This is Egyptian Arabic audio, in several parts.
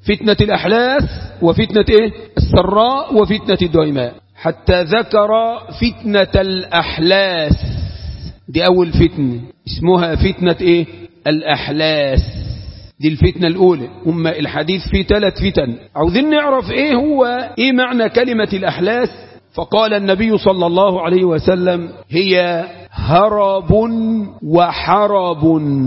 فتنة الأحلاس وفتنة إيه؟ السراء وفتنة الدويماء حتى ذكر فتنة الأحلاس دي أول فتنة اسمها فتنة إيه؟ الأحلاس دي الفتنة الأولى هم الحديث في ثلاث فتن عاوزين نعرف إيه هو إيه معنى كلمة الأحلاس فقال النبي صلى الله عليه وسلم هي هرب وحرب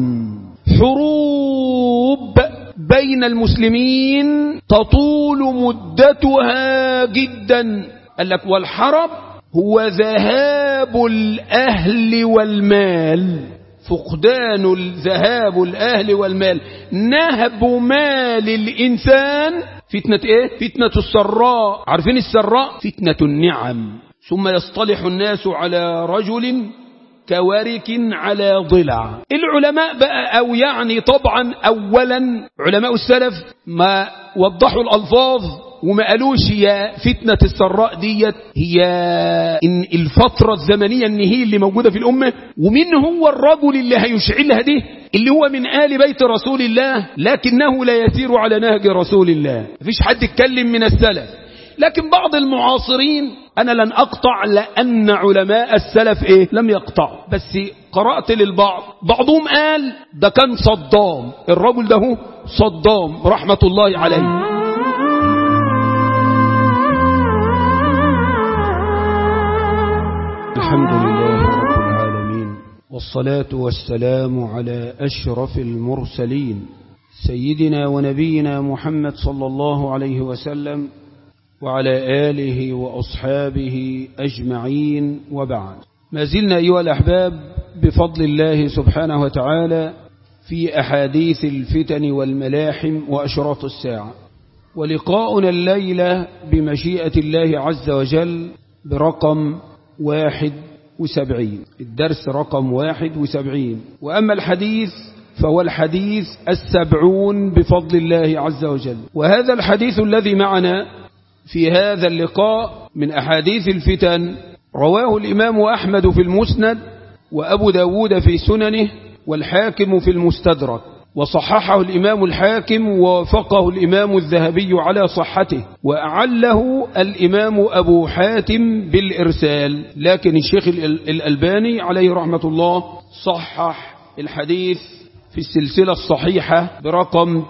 حروب بين المسلمين تطول مدتها جدا قال لك والحرب هو ذهاب الأهل والمال فقدان الذهاب الأهل والمال نهب مال الإنسان فتنة إيه؟ فتنة السراء عارفين السراء فتنة النعم ثم يصطلح الناس على رجل كوارك على ضلع العلماء بقى أو يعني طبعا أولا علماء السلف ما وضحوا الألفاظ وما قالوش هي فتنة السراء ديت هي إن الفترة الزمنية ان هي اللي موجودة في الأمة ومن هو الرجل اللي هيشعلها دي اللي هو من آل بيت رسول الله لكنه لا يسير على نهج رسول الله مفيش حد اتكلم من السلف لكن بعض المعاصرين أنا لن أقطع لأن علماء السلف إيه لم يقطعوا بس قرأت للبعض بعضهم قال ده كان صدام الرجل ده هو صدام رحمة الله عليه الحمد لله رب العالمين والصلاة والسلام على أشرف المرسلين سيدنا ونبينا محمد صلى الله عليه وسلم وعلى آله وأصحابه أجمعين وبعد ما زلنا أيها الأحباب بفضل الله سبحانه وتعالى في أحاديث الفتن والملاحم وأشراط الساعة ولقاؤنا الليلة بمشيئة الله عز وجل برقم واحد وسبعين الدرس رقم واحد وسبعين وأما الحديث فهو الحديث السبعون بفضل الله عز وجل وهذا الحديث الذي معنا في هذا اللقاء من أحاديث الفتن رواه الإمام أحمد في المسند وأبو داود في سننه والحاكم في المستدرك وصححه الإمام الحاكم ووافقه الإمام الذهبي على صحته وأعله الإمام أبو حاتم بالإرسال لكن الشيخ الألباني عليه رحمة الله صحح الحديث في السلسلة الصحيحة برقم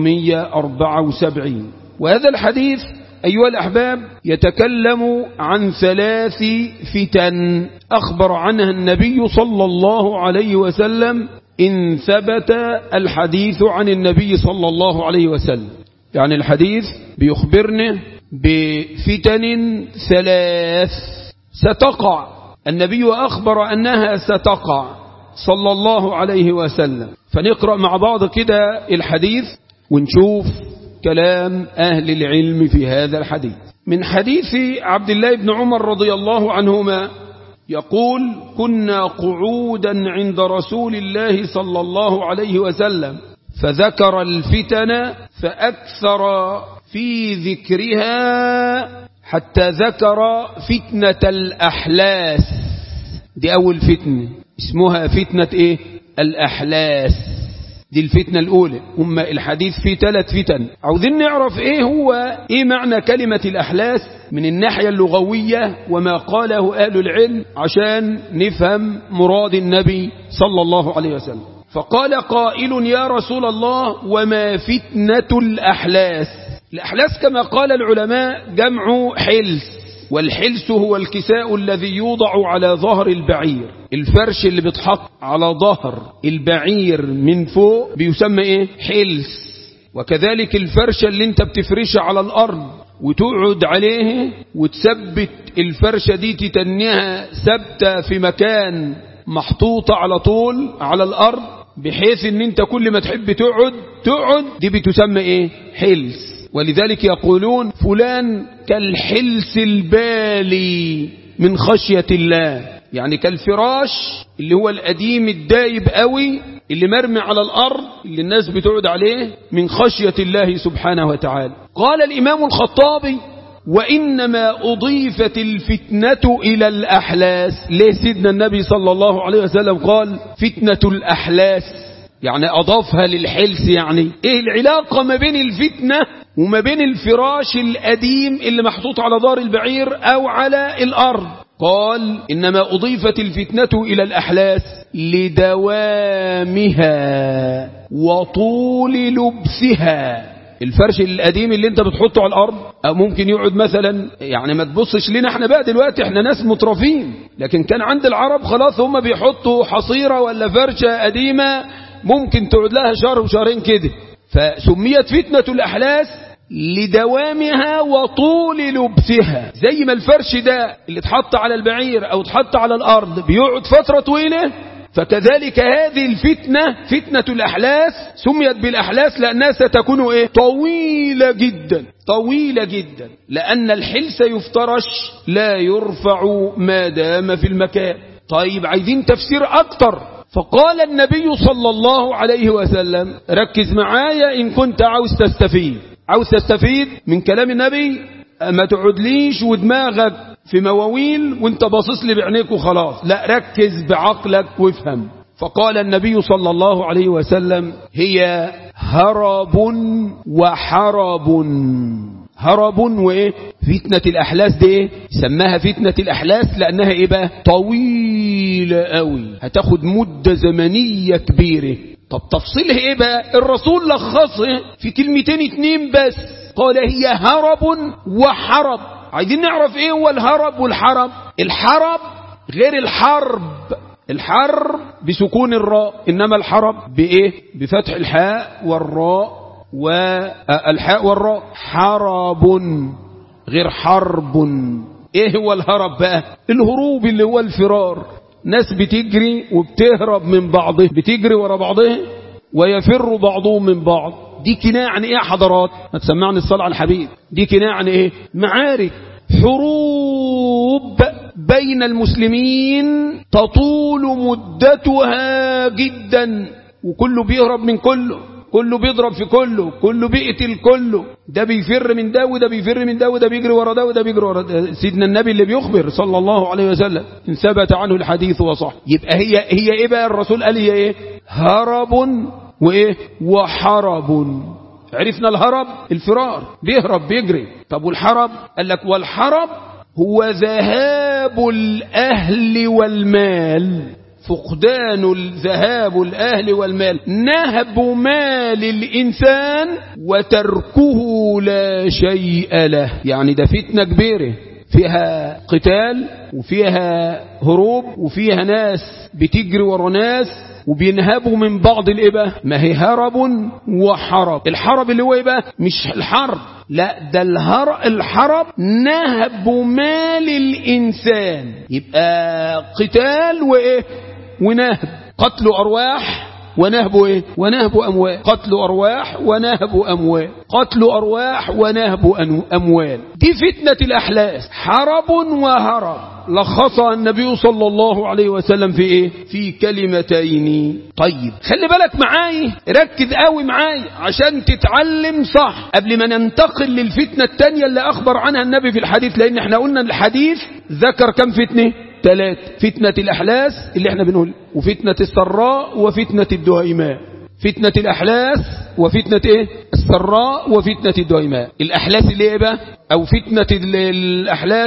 974 وهذا الحديث أيها الأحباب يتكلم عن ثلاث فتن أخبر عنها النبي صلى الله عليه وسلم إن ثبت الحديث عن النبي صلى الله عليه وسلم يعني الحديث بيخبرنا بفتن ثلاث ستقع النبي أخبر أنها ستقع صلى الله عليه وسلم فنقرأ مع بعض كده الحديث ونشوف كلام أهل العلم في هذا الحديث من حديث عبد الله بن عمر رضي الله عنهما يقول كنا قعودا عند رسول الله صلى الله عليه وسلم فذكر الفتن فأكثر في ذكرها حتى ذكر فتنة الأحلاس دي أول فتنة اسمها فتنة إيه الأحلاس دي الفتنة الأولى هم الحديث في ثلاث فتن عاوزين نعرف إيه هو إيه معنى كلمة الأحلاس من الناحية اللغوية وما قاله أهل العلم عشان نفهم مراد النبي صلى الله عليه وسلم فقال قائل يا رسول الله وما فتنة الأحلاس الأحلاس كما قال العلماء جمع حلس والحلس هو الكساء الذي يوضع على ظهر البعير الفرش اللي بيتحط على ظهر البعير من فوق بيسمى ايه حلس وكذلك الفرشة اللي انت بتفرشها على الارض وتقعد عليه وتثبت الفرشة دي تتنيها ثابتة في مكان محطوطة على طول على الارض بحيث ان انت كل ما تحب تقعد تقعد دي بتسمى ايه حلس ولذلك يقولون فلان كالحلس البالي من خشية الله يعني كالفراش اللي هو القديم الدايب قوي اللي مرمي على الأرض اللي الناس بتقعد عليه من خشية الله سبحانه وتعالى قال الإمام الخطابي وإنما أضيفت الفتنة إلى الأحلاس ليه سيدنا النبي صلى الله عليه وسلم قال فتنة الأحلاس يعني أضافها للحلس يعني إيه العلاقة ما بين الفتنة وما بين الفراش القديم اللي محطوط على دار البعير أو على الأرض قال إنما أضيفت الفتنة إلى الأحلاس لدوامها وطول لبسها الفرش القديم اللي انت بتحطه على الارض او ممكن يقعد مثلا يعني ما تبصش لنا احنا بقى دلوقتي احنا ناس مترفين لكن كان عند العرب خلاص هم بيحطوا حصيرة ولا فرشة قديمة ممكن تقعد لها شهر وشهرين كده فسميت فتنة الاحلاس لدوامها وطول لبسها زي ما الفرش ده اللي اتحط على البعير او اتحط على الارض بيقعد فترة طويلة فكذلك هذه الفتنة فتنة الأحلاس سميت بالأحلاس لأنها ستكون إيه؟ طويلة جدا طويلة جدا لأن الحلس يفترش لا يرفع ما دام في المكان طيب عايزين تفسير أكتر فقال النبي صلى الله عليه وسلم ركز معايا إن كنت عاوز تستفيد عاوز تستفيد من كلام النبي ما تقعدليش ودماغك في مواويل وانت باصص لي بعينيك وخلاص لا ركز بعقلك وافهم فقال النبي صلى الله عليه وسلم هي هرب وحرب هرب وايه فتنة الاحلاس دي ايه سماها فتنة الاحلاس لانها ايه بقى طويلة قوي هتاخد مدة زمنية كبيرة طب تفصيلها ايه بقى الرسول لخصه في كلمتين اتنين بس قال هي هرب وحرب عايزين نعرف ايه هو الهرب والحرب الحرب غير الحرب الحرب بسكون الراء انما الحرب بايه بفتح الحاء والراء والحاء والراء حرب غير حرب ايه هو الهرب بقى الهروب اللي هو الفرار ناس بتجري وبتهرب من بعضه بتجري ورا بعضها ويفر بعضهم من بعض دي كناية عن ايه يا حضرات ما تسمعني الصلاة على الحبيب دي كناية عن ايه معارك حروب بين المسلمين تطول مدتها جدا وكله بيهرب من كله كله بيضرب في كله كله بيقتل كله ده بيفر من ده وده بيفر من ده وده بيجري ورا ده وده بيجري ورا ده سيدنا النبي اللي بيخبر صلى الله عليه وسلم ان ثبت عنه الحديث وصح يبقى هي هي ايه بقى الرسول قال هي ايه هرب وايه وحرب عرفنا الهرب الفرار بيهرب بيجري طب والحرب قال لك والحرب هو ذهاب الأهل والمال فقدان الذهاب الأهل والمال نهب مال الإنسان وتركه لا شيء له يعني ده فتنة كبيرة فيها قتال وفيها هروب وفيها ناس بتجري ورا ناس وبينهبوا من بعض الإبة ما هي هرب وحرب الحرب اللي هو إبة مش الحرب لا ده الهر الحرب نهب مال الإنسان يبقى قتال وإيه ونهب قتل أرواح ونهب إيه ونهب أموال قتل أرواح ونهب أموال قتل أرواح ونهب أموال دي فتنة الأحلاس حرب وهرب لخصها النبي صلى الله عليه وسلم في ايه في كلمتين طيب خلي بالك معاي ركز قوي معاي عشان تتعلم صح قبل ما ننتقل للفتنة التانية اللي اخبر عنها النبي في الحديث لان احنا قلنا الحديث ذكر كم فتنة ثلاث فتنة الأحلاس اللي احنا بنقول وفتنة السراء وفتنة الدهيماء فتنة الأحلاس وفتنة ايه السراء وفتنة الدهيماء الأحلاس اللي ايه بقى او فتنة الأحلاس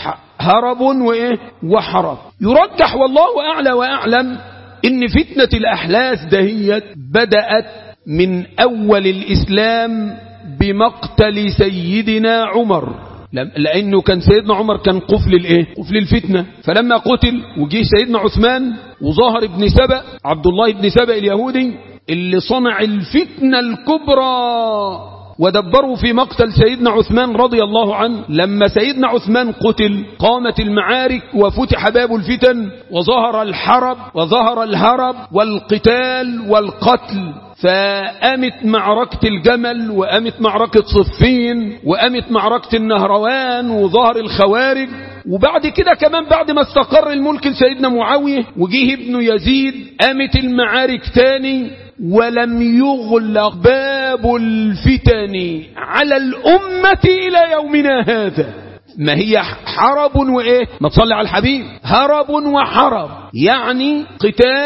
هرب وإيه وحرب يرجح والله أعلى وأعلم إن فتنة الأحلاس دهيت بدأت من أول الإسلام بمقتل سيدنا عمر لأنه كان سيدنا عمر كان قفل الإيه؟ قفل الفتنة فلما قتل وجيه سيدنا عثمان وظهر ابن سبأ عبد الله ابن سبأ اليهودي اللي صنع الفتنة الكبرى ودبروا في مقتل سيدنا عثمان رضي الله عنه لما سيدنا عثمان قتل قامت المعارك وفتح باب الفتن وظهر الحرب وظهر الهرب والقتال والقتل فقامت معركة الجمل وقامت معركة صفين وقامت معركة النهروان وظهر الخوارج وبعد كده كمان بعد ما استقر الملك لسيدنا معاوية وجيه ابن يزيد قامت المعارك تاني ولم يغلق باب الفتن على الأمة إلى يومنا هذا ما هي حرب وإيه ما تصلي على الحبيب هرب وحرب يعني قتال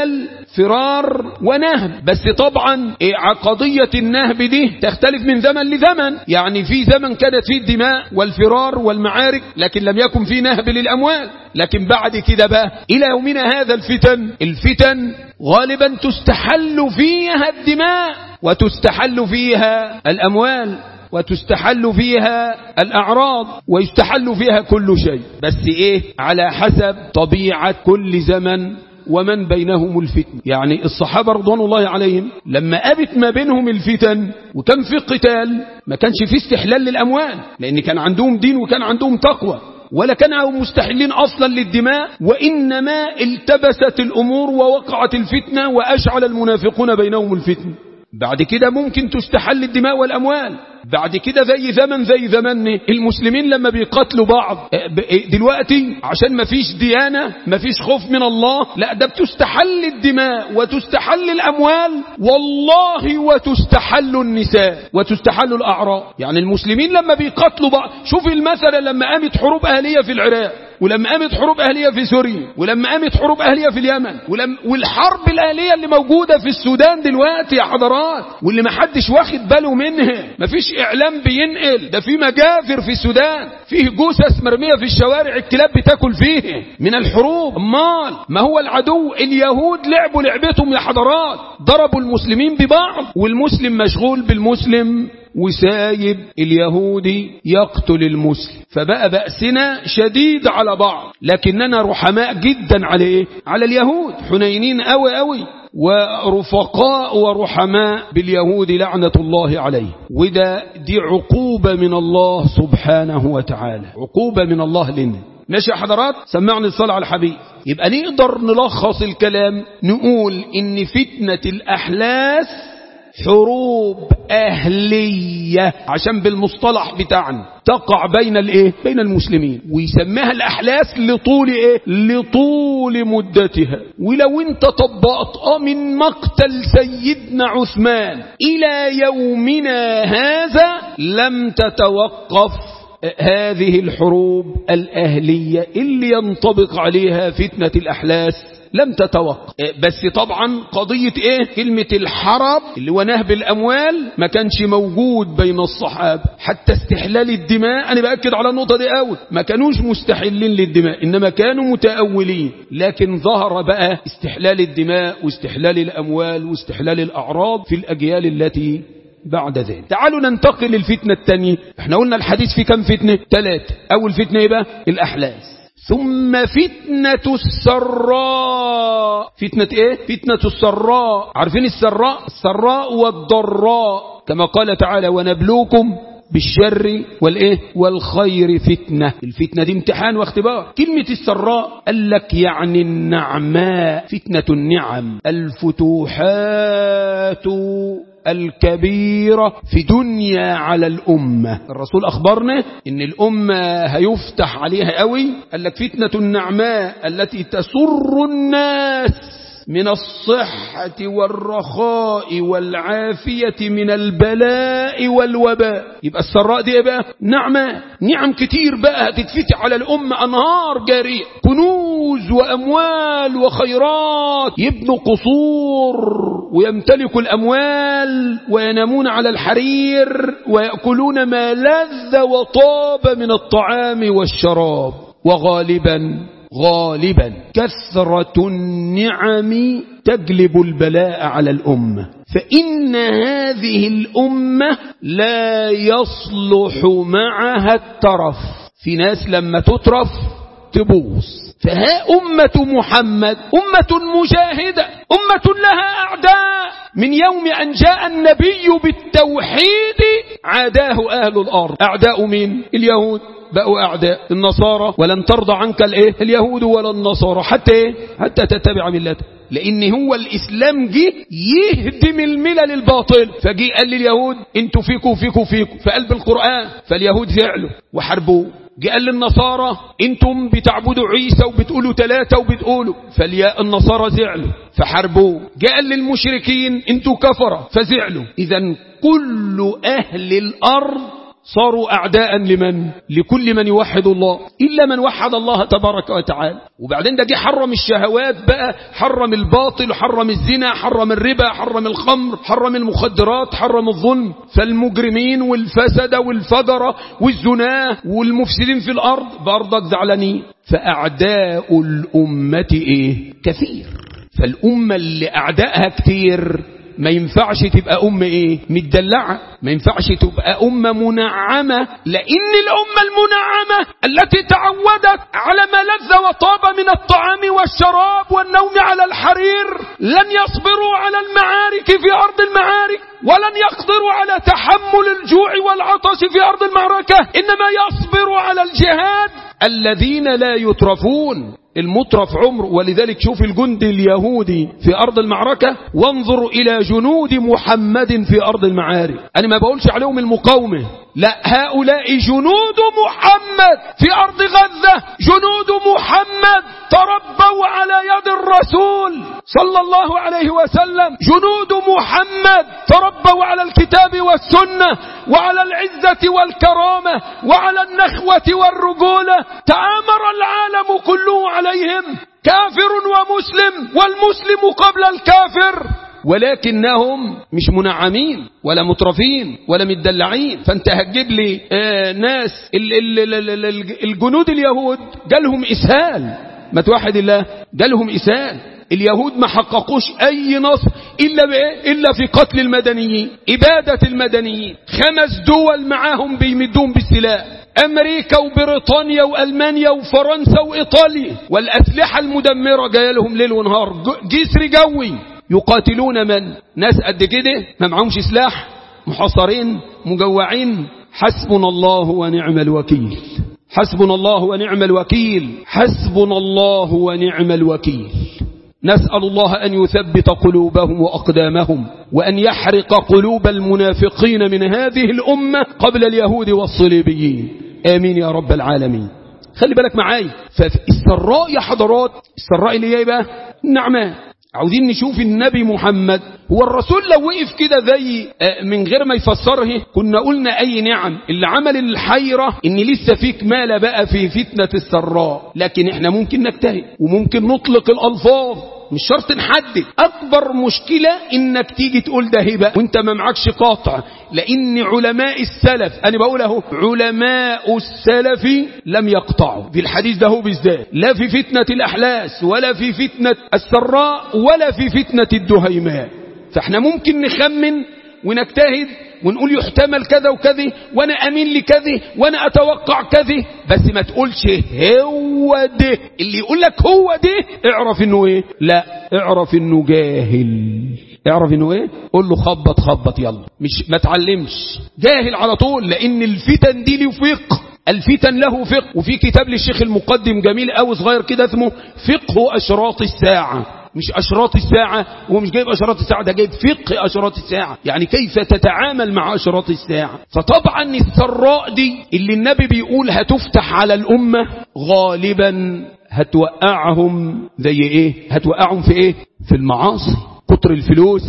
فرار ونهب بس طبعا قضية النهب دي تختلف من زمن لزمن يعني في زمن كانت فيه الدماء والفرار والمعارك لكن لم يكن فيه نهب للأموال لكن بعد كده بقى إلى يومنا هذا الفتن الفتن غالبا تستحل فيها الدماء وتستحل فيها الأموال وتستحل فيها الأعراض ويستحل فيها كل شيء بس إيه على حسب طبيعة كل زمن ومن بينهم الفتن يعني الصحابة رضوان الله عليهم لما أبت ما بينهم الفتن وكان في قتال ما كانش في استحلال للأموال لأن كان عندهم دين وكان عندهم تقوى ولا كانوا مستحلين أصلا للدماء وإنما التبست الأمور ووقعت الفتنة وأشعل المنافقون بينهم الفتن بعد كده ممكن تستحل الدماء والأموال بعد كده زي زمن زي زمن المسلمين لما بيقاتلوا بعض دلوقتي عشان ما فيش ديانة ما فيش خوف من الله لا ده بتستحل الدماء وتستحل الأموال والله وتستحل النساء وتستحل الأعراض يعني المسلمين لما بيقاتلوا بعض شوف المثل لما قامت حروب أهلية في العراق ولما قامت حروب أهلية في سوريا ولما قامت حروب أهلية في اليمن ولم والحرب الأهلية اللي موجودة في السودان دلوقتي يا حضرات واللي ما حدش واخد باله منها ما فيش إعلام بينقل ده في مجافر في السودان فيه جثث مرمية في الشوارع الكلاب بتاكل فيه من الحروب امال ما هو العدو اليهود لعبوا لعبتهم يا حضرات ضربوا المسلمين ببعض والمسلم مشغول بالمسلم وسايب اليهودي يقتل المسلم فبقى بأسنا شديد على بعض لكننا رحماء جدا على ايه على اليهود حنينين قوي قوي ورفقاء ورحماء باليهود لعنة الله عليه وده دي عقوبة من الله سبحانه وتعالى عقوبة من الله لنا ماشي يا حضرات سمعني الصلاة على الحبيب يبقى نقدر نلخص الكلام نقول ان فتنة الأحلاس حروب أهلية عشان بالمصطلح بتاعنا تقع بين الايه بين المسلمين ويسميها الأحلاس لطول ايه لطول مدتها ولو انت طبقت اه من مقتل سيدنا عثمان إلى يومنا هذا لم تتوقف هذه الحروب الأهلية اللي ينطبق عليها فتنة الأحلاس لم تتوقف بس طبعا قضية ايه كلمة الحرب اللي هو نهب الاموال ما كانش موجود بين الصحابة حتى استحلال الدماء انا باكد على النقطة دي قوي ما كانوش مستحلين للدماء انما كانوا متأولين لكن ظهر بقى استحلال الدماء واستحلال الاموال واستحلال الاعراض في الاجيال التي بعد ذلك تعالوا ننتقل للفتنة الثانية احنا قلنا الحديث في كم فتنة ثلاثة اول فتنة ايه بقى الاحلاس ثم فتنة السراء فتنة ايه فتنة السراء عارفين السراء السراء والضراء كما قال تعالى ونبلوكم بالشر والايه والخير فتنة الفتنة دي امتحان واختبار كلمة السراء قال لك يعني النعماء فتنة النعم الفتوحات الكبيرة في دنيا على الأمة الرسول أخبرنا إن الأمة هيفتح عليها قوي قال لك فتنة النعماء التي تسر الناس من الصحة والرخاء والعافية من البلاء والوباء يبقى السراء دي بقى نعمة نعم كتير بقى هتتفتح على الأمة أنهار جارية كنوز وأموال وخيرات يبنوا قصور ويمتلكوا الأموال وينامون على الحرير ويأكلون ما لذ وطاب من الطعام والشراب وغالبا غالبا كثرة النعم تجلب البلاء على الأمة فإن هذه الأمة لا يصلح معها الترف في ناس لما تترف تبوظ فها أمة محمد أمة مجاهدة أمة لها أعداء من يوم أن جاء النبي بالتوحيد عاداه أهل الأرض أعداء مين اليهود بقوا أعداء النصارى ولن ترضى عنك الايه اليهود ولا النصارى حتى ايه حتى تتبع ملته لان هو الاسلام جه يهدم الملل الباطل فجي قال لليهود انتوا فيكوا فيكوا فيكوا في قلب القرآن فاليهود زعلوا وحاربوه جه قال للنصارى انتم بتعبدوا عيسى وبتقولوا ثلاثة وبتقولوا فالياء النصارى زعلوا فحاربوه جه قال للمشركين انتوا كفرة فزعلوا اذا كل اهل الارض صاروا أعداء لمن لكل من يوحد الله إلا من وحد الله تبارك وتعالى وبعدين ده جه حرم الشهوات بقى حرم الباطل حرم الزنا حرم الربا حرم الخمر حرم المخدرات حرم الظلم فالمجرمين والفسد والفجرة والزناه والمفسدين في الأرض برضك زعلانين فأعداء الأمة إيه كثير فالأمة اللي أعدائها كتير ما ينفعش تبقى أمة إيه متدلعة ما ينفعش تبقى أمة منعمة لأن الأمة المنعمة التي تعودت على ما لذ وطاب من الطعام والشراب والنوم على الحرير لن يصبروا على المعارك في أرض المعارك ولن يقدروا على تحمل الجوع والعطش في أرض المعركة إنما يصبروا على الجهاد الذين لا يترفون المترف عمر ولذلك شوف الجند اليهودي في أرض المعركة وانظر إلى جنود محمد في أرض المعارك أنا ما بقولش عليهم المقاومة لا هؤلاء جنود محمد في أرض غزة جنود محمد تربوا على يد الرسول صلى الله عليه وسلم جنود محمد تربوا على الكتاب والسنة وعلى العزة والكرامة وعلى النخوة والرجولة تآمر العالم كله عليهم كافر ومسلم والمسلم قبل الكافر ولكنهم مش منعمين ولا مترفين ولا متدلعين فانت هتجيب لي آه ناس ال ال ال ال الجنود اليهود جالهم اسهال ما توحد الله جالهم اسهال اليهود ما حققوش اي نصر الا بايه الا في قتل المدنيين اباده المدنيين خمس دول معاهم بيمدون بالسلاح امريكا وبريطانيا والمانيا وفرنسا وايطاليا والاسلحه المدمره جايه لهم ليل ونهار جسر جوي يقاتلون من ناس قد كده ما معهمش سلاح محاصرين مجوعين حسبنا الله ونعم الوكيل حسبنا الله ونعم الوكيل حسبنا الله ونعم الوكيل نسأل الله أن يثبت قلوبهم وأقدامهم وأن يحرق قلوب المنافقين من هذه الأمة قبل اليهود والصليبيين آمين يا رب العالمين خلي بالك معاي فالسراء يا حضرات السراء اللي هي بقى النعماء عاوزين نشوف النبي محمد هو الرسول لو وقف كده زي من غير ما يفسره كنا قلنا اي نعم اللي عمل الحيرة ان لسه فيك مال بقى في فتنة السراء لكن احنا ممكن نجتهد وممكن نطلق الالفاظ مش شرط نحدد اكبر مشكلة انك تيجي تقول ده هبة وانت ما معكش قاطع لان علماء السلف انا بقول اهو علماء السلف لم يقطعوا في الحديث ده هو بالذات لا في فتنة الاحلاس ولا في فتنة السراء ولا في فتنة الدهيماء فاحنا ممكن نخمن ونجتهد ونقول يحتمل كذا وكذا وانا امين لكذا وانا اتوقع كذا بس ما تقولش هو ده اللي يقول لك هو ده اعرف انه ايه لا اعرف انه جاهل اعرف انه ايه قول له خبط خبط يلا مش ما تعلمش جاهل على طول لان الفتن دي له فقه الفتن له فقه وفي كتاب للشيخ المقدم جميل قوي صغير كده اسمه فقه اشراط الساعه مش أشراط الساعة هو مش جايب أشراط الساعة ده جايب فقه أشراط الساعة يعني كيف تتعامل مع أشراط الساعة فطبعا السراء دي اللي النبي بيقول هتفتح على الأمة غالبا هتوقعهم زي ايه هتوقعهم في ايه في المعاصي كتر الفلوس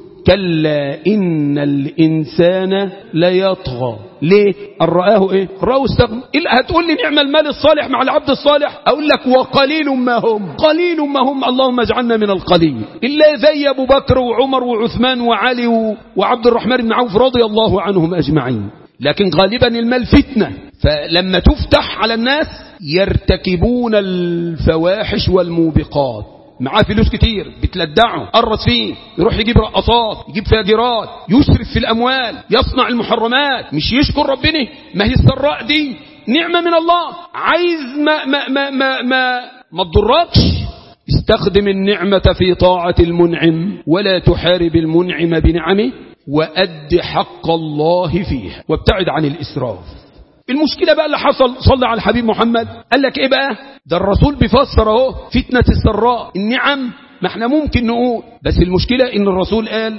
كلا إن الإنسان ليطغى ليه أن رآه إيه رآه استغنى إلا هتقول لي نعم المال الصالح مع العبد الصالح أقول لك وقليل ما هم قليل ما هم اللهم اجعلنا من القليل إلا زي أبو بكر وعمر وعثمان وعلي وعبد الرحمن بن عوف رضي الله عنهم أجمعين لكن غالبا المال فتنة فلما تفتح على الناس يرتكبون الفواحش والموبقات معاه فلوس كتير بتلدعه قرص فيه يروح يجيب رقصات يجيب فاجرات يسرف في الأموال يصنع المحرمات مش يشكر ربنا ما هي السراء دي نعمة من الله عايز ما ما ما ما ما, ما تضركش استخدم النعمة في طاعة المنعم ولا تحارب المنعم بنعمه وأد حق الله فيها وابتعد عن الإسراف المشكلة بقى اللي حصل صلى على الحبيب محمد قال لك ايه بقى ده الرسول بيفسر اهو فتنة السراء النعم ما احنا ممكن نقول بس المشكلة ان الرسول قال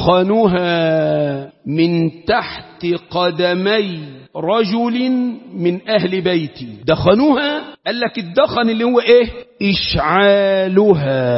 دخنوها من تحت قدمي رجل من اهل بيتي دخنوها قال لك الدخن اللي هو ايه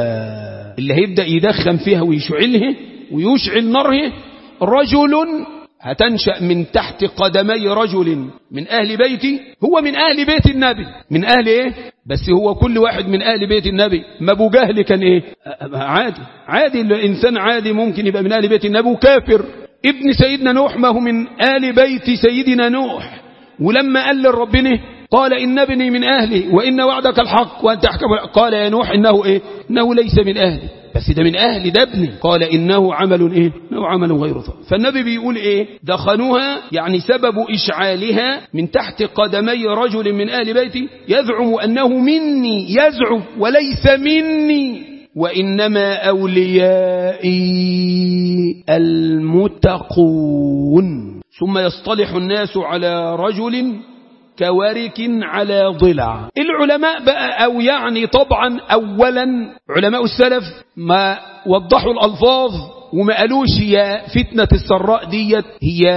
اشعالها اللي هيبدأ يدخن فيها ويشعلها ويشعل ناره رجل هتنشأ من تحت قدمي رجل من أهل بيتي هو من أهل بيت النبي من أهل إيه بس هو كل واحد من أهل بيت النبي ما أبو جهل كان إيه عادي عادي الإنسان عادي ممكن يبقى من أهل بيت النبي وكافر ابن سيدنا نوح ما هو من آل بيت سيدنا نوح ولما قال لربنا قال إن ابني من أهلي وإن وعدك الحق وأنت أحكم قال يا نوح إنه إيه إنه ليس من أهلي بس ده من أهل ده ابني قال إنه عمل إيه إنه عمل غير صالح فالنبي بيقول إيه دخنوها يعني سبب إشعالها من تحت قدمي رجل من أهل بيتي يزعم أنه مني يزعم وليس مني وإنما أوليائي المتقون ثم يصطلح الناس على رجل كورك على ضلع العلماء بقى أو يعني طبعا أولا علماء السلف ما وضحوا الألفاظ وما قالوش هي فتنة السراء ديت هي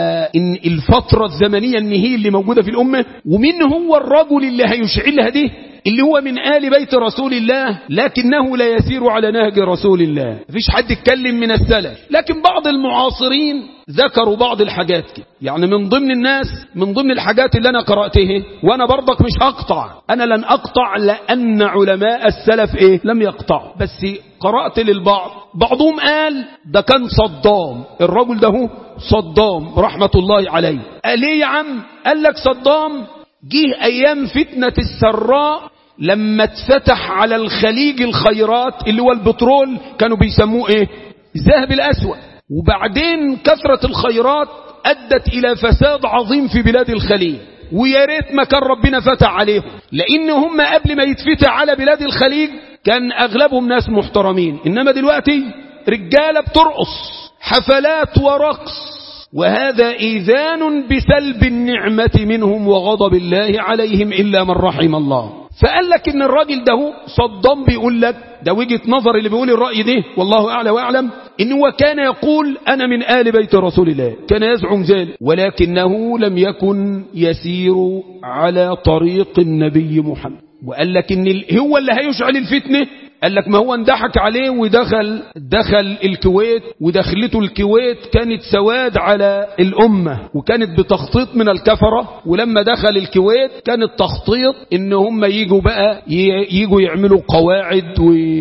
إن الفترة الزمنية ان هي اللي موجودة في الأمة ومن هو الرجل اللي هيشعلها دي اللي هو من آل بيت رسول الله لكنه لا يسير على نهج رسول الله مفيش حد يتكلم من السلف لكن بعض المعاصرين ذكروا بعض الحاجات كده يعني من ضمن الناس من ضمن الحاجات اللي أنا قرأتها وأنا برضك مش هقطع أنا لن أقطع لأن علماء السلف إيه لم يقطعوا بس قرأت للبعض بعضهم قال ده كان صدام الرجل ده هو صدام رحمة الله عليه قال ايه يا عم قال لك صدام جه أيام فتنة السراء لما اتفتح على الخليج الخيرات اللي هو البترول كانوا بيسموه ايه الذهب الأسود وبعدين كثرة الخيرات أدت إلى فساد عظيم في بلاد الخليج ويا ريت ما كان ربنا فتح عليهم لأن هم قبل ما يتفتح على بلاد الخليج كان أغلبهم ناس محترمين إنما دلوقتي رجالة بترقص حفلات ورقص وهذا إيذان بسلب النعمة منهم وغضب الله عليهم إلا من رحم الله فقال لك ان الراجل ده صدام بيقول لك ده وجهة نظر اللي بيقول الرأي ده والله أعلى وأعلم إن هو كان يقول أنا من آل بيت رسول الله كان يزعم ذلك ولكنه لم يكن يسير على طريق النبي محمد وقال لك إن هو اللي هيشعل الفتنة قال لك ما هو اندحك عليه ودخل دخل الكويت ودخلته الكويت كانت سواد على الأمة وكانت بتخطيط من الكفرة ولما دخل الكويت كان التخطيط ان هم يجوا بقى يجوا يعملوا قواعد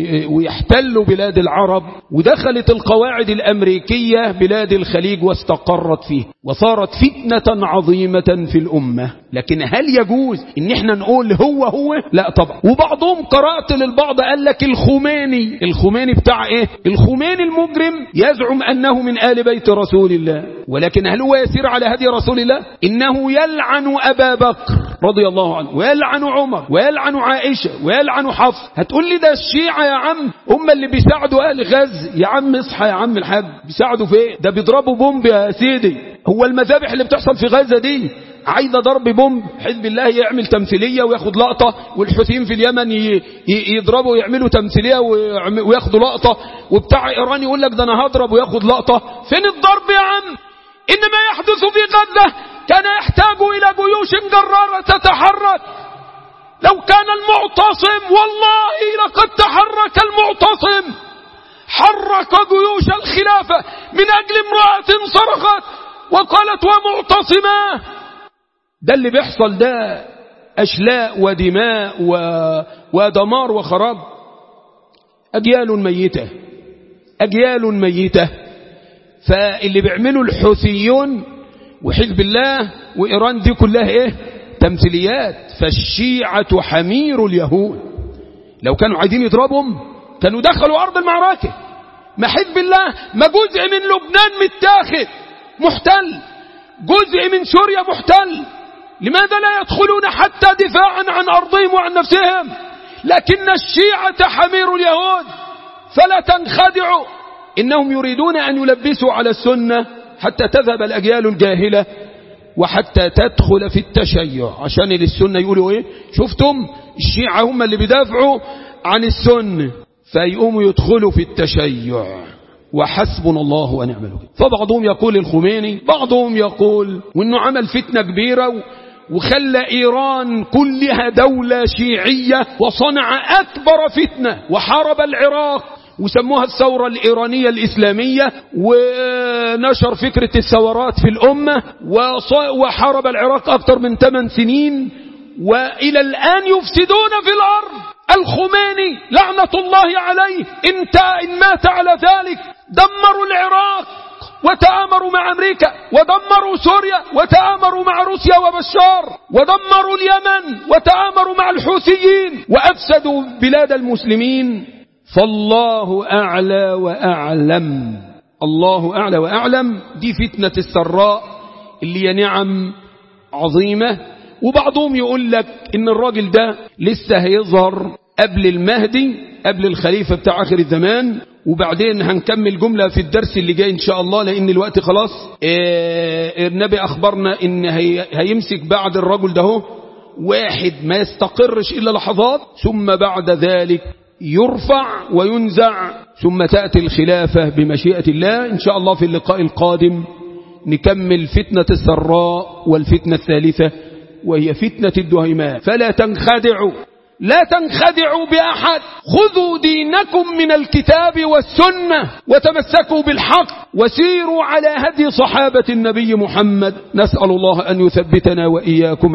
ويحتلوا بلاد العرب ودخلت القواعد الأمريكية بلاد الخليج واستقرت فيه وصارت فتنة عظيمة في الأمة لكن هل يجوز ان احنا نقول هو هو لا طبعا وبعضهم قرأت للبعض قال لك الخميني الخميني بتاع ايه الخميني المجرم يزعم انه من آل بيت رسول الله ولكن هل هو يسير على هدي رسول الله انه يلعن ابا بكر رضي الله عنه ويلعن عمر ويلعن عائشة ويلعن حفص هتقول لي ده الشيعة يا عم هم اللي بيساعدوا اهل غز يا عم اصحى يا عم الحاج بيساعدوا في ايه ده بيضربوا بومب يا سيدي هو المذابح اللي بتحصل في غزة دي عايزة ضرب بومب حزب الله يعمل تمثيلية وياخد لقطة والحوثيين في اليمن يضربوا ويعملوا تمثيلية وياخدوا لقطة وبتاع إيران يقول لك ده أنا هضرب وياخد لقطة فين الضرب يا عم إنما يحدث في غزة كان يحتاج إلى جيوش جرارة تتحرك لو كان المعتصم والله لقد تحرك المعتصم حرك جيوش الخلافة من أجل امرأة صرخت وقالت ومعتصماه ده اللي بيحصل ده أشلاء ودماء و... ودمار وخراب أجيال ميتة أجيال ميتة فاللي بيعملوا الحوثيون وحزب الله وإيران دي كلها إيه تمثيليات فالشيعة حمير اليهود لو كانوا عايزين يضربهم كانوا دخلوا أرض المعركة ما حزب الله ما جزء من لبنان متاخد محتل جزء من سوريا محتل لماذا لا يدخلون حتى دفاعا عن أرضهم وعن نفسهم لكن الشيعة حمير اليهود فلا تنخدعوا إنهم يريدون أن يلبسوا على السنة حتى تذهب الأجيال الجاهلة وحتى تدخل في التشيع عشان للسنة يقولوا إيه شفتم الشيعة هم اللي بيدافعوا عن السنة فيقوموا يدخلوا في التشيع وحسبنا الله ونعم الوكيل فبعضهم يقول الخميني بعضهم يقول وانه عمل فتنة كبيرة وخلى ايران كلها دولة شيعية وصنع اكبر فتنة وحارب العراق وسموها الثورة الإيرانية الإسلامية ونشر فكرة الثورات في الأمة وحارب العراق أكثر من 8 سنين وإلى الآن يفسدون في الأرض الخميني لعنة الله عليه انت إن مات على ذلك دمروا العراق وتآمروا مع أمريكا ودمروا سوريا وتآمروا مع روسيا وبشار ودمروا اليمن وتآمروا مع الحوثيين وأفسدوا بلاد المسلمين فالله أعلى وأعلم الله أعلى وأعلم دي فتنة السراء اللي هي نعم عظيمة وبعضهم يقول لك إن الراجل ده لسه هيظهر قبل المهدي قبل الخليفة بتاع آخر الزمان وبعدين هنكمل جملة في الدرس اللي جاي إن شاء الله لأن الوقت خلاص اه النبي أخبرنا إن هي هيمسك بعد الرجل ده واحد ما يستقرش إلا لحظات ثم بعد ذلك يرفع وينزع ثم تأتي الخلافة بمشيئة الله إن شاء الله في اللقاء القادم نكمل فتنة السراء والفتنة الثالثة وهي فتنة الدهيمات فلا تنخدعوا لا تنخدعوا بأحد خذوا دينكم من الكتاب والسنة وتمسكوا بالحق وسيروا على هدي صحابة النبي محمد نسأل الله أن يثبتنا وإياكم